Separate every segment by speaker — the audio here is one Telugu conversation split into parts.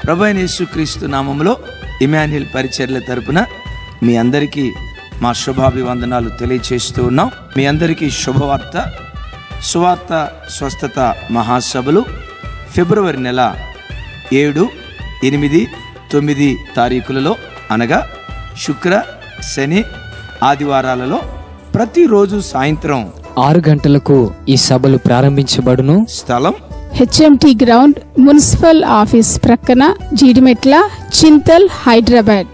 Speaker 1: ప్రభు అయిన యేసుక్రీస్తు నామంలో ఇమాన్యుల్ పరిచర్ల తరపున మీ అందరికీ మా శుభాభివందనాలు తెలియచేస్తూ ఉన్నాం మీ అందరికీ శుభవార్త సువార్త స్వస్థత మహాసభలు ఫిబ్రవరి నెల ఏడు ఎనిమిది తొమ్మిది తారీఖులలో అనగా శుక్ర శని ఆదివారాలలో ప్రతిరోజు సాయంత్రం
Speaker 2: ఆరు గంటలకు ఈ సభలు ప్రారంభించబడును
Speaker 1: స్థలం
Speaker 3: హెచ్ఎంటి గ్రౌండ్ మున్సిపల్ ఆఫీస్ ప్రక్కన జీడిమెట్ల చింతల్ హైదరాబాద్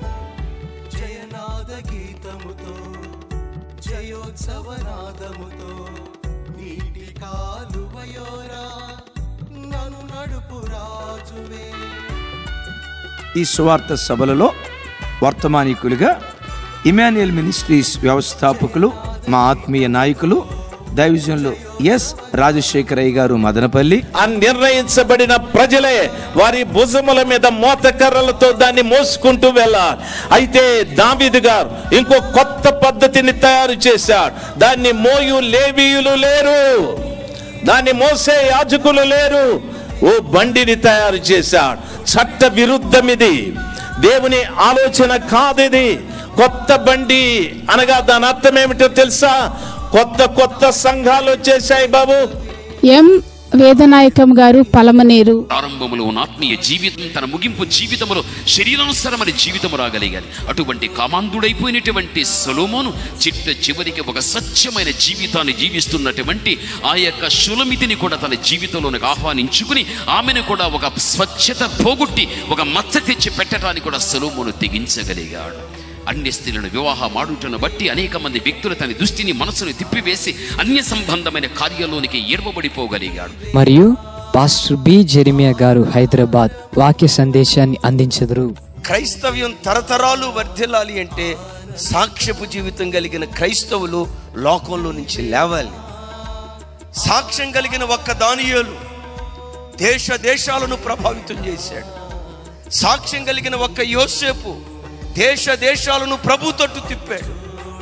Speaker 1: ఈ సువార్త సభలలో వర్తమానికులుగా ఇమాన్యుయల్ మినిస్ట్రీస్ వ్యవస్థాపకులు మా ఆత్మీయ నాయకులు దైవజనులు ఎస్ రాజశేఖరయ్య గారు మదనపల్లి
Speaker 4: ఆ నిర్ణయించబడిన ప్రజలే వారి భుజముల మీద మోతకర్రలతో దాన్ని మోసుకుంటూ వెళ్ళాలి అయితే దావీదు గారు ఇంకో కొత్త పద్ధతిని తయారు చేశాడు దాన్ని మోయు లేవీయులు లేరు దాన్ని మోసే యాజకులు లేరు ఓ బండిని తయారు చేశాడు చట్ట విరుద్ధం ఇది దేవుని ఆలోచన కాదిది కొత్త బండి అనగా దాని అర్థం ఏమిటో తెలుసా కొత్త కొత్త సంఘాలు వచ్చేసాయి బాబు
Speaker 3: ఎం వేదనాయకం గారు పలమనేరు
Speaker 5: ప్రారంభములో ఉన్న ఆత్మీయ జీవితం తన ముగింపు జీవితములో శరీరానుసరమైన జీవితము రాగలిగాలి అటువంటి కామాంధుడైపోయినటువంటి సొలోమోను చిట్ట చివరికి ఒక స్వచ్ఛమైన జీవితాన్ని జీవిస్తున్నటువంటి ఆ యొక్క శులమితిని కూడా తన జీవితంలోనికి ఆహ్వానించుకుని ఆమెను కూడా ఒక స్వచ్ఛత పోగొట్టి ఒక మచ్చ తెచ్చి పెట్టడానికి కూడా సొలోమోను తెగించగలిగాడు అన్య స్త్రీలను వివాహమాడుటను బట్టి అనేక మంది వ్యక్తులు తన దృష్టిని మనసును తిప్పివేసి అన్య సంబంధమైన కార్యాల్లోనికి ఏర్వబడిపోగలిగాడు
Speaker 2: మరియు పాస్టర్ బి జెరిమియా గారు హైదరాబాద్ వాక్య సందేశాన్ని అందించెదరు
Speaker 6: క్రైస్తవ్యం తరతరాలు వర్ధిల్లాలి అంటే సాక్ష్యపు జీవితం కలిగిన క్రైస్తవులు లోకంలో నుంచి లేవాలి సాక్ష్యం కలిగిన ఒక్క దానియేలు దేశ దేశాలను ప్రభావితం చేశాడు సాక్ష్యం కలిగిన ఒక్క యోసేపు దేశ దేశాలను ప్రభు తట్టు తిప్పాడు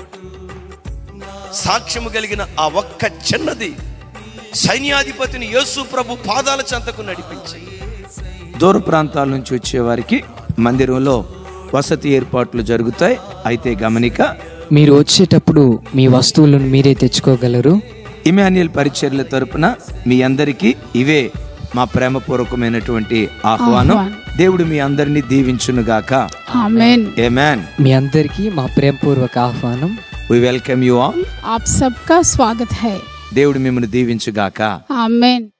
Speaker 6: సాక్ష్యము కలిగిన ఆ ఒక్క చిన్నది సైన్యాధిపతిని యేసు ప్రభు పాదాల చెంతకు నడిపించింది
Speaker 1: దూర ప్రాంతాల నుంచి వచ్చే వారికి మందిరంలో వసతి ఏర్పాట్లు జరుగుతాయి అయితే గమనిక
Speaker 2: మీరు వచ్చేటప్పుడు మీ వస్తువులను మీరే తెచ్చుకోగలరు
Speaker 1: ఇమాన్యుయల్ పరిచర్ల తరపున మీ అందరికీ ఇవే మా ప్రేమపూర్వకమైనటువంటి ఆహ్వానం
Speaker 3: ఆహ్వానం.
Speaker 1: దేవుడు మీ అందరినీ దీవించునుగాక
Speaker 3: ఆమెన్
Speaker 1: ఏమాన్
Speaker 2: మీ అందరికీ మా ప్రేమపూర్వక ఆహ్వానం
Speaker 1: వి వెల్కమ్ యు ఆల్
Speaker 3: आप सबका स्वागत है
Speaker 1: దేవుడు మిమ్మల్ని దీవించుగాక
Speaker 3: आमेन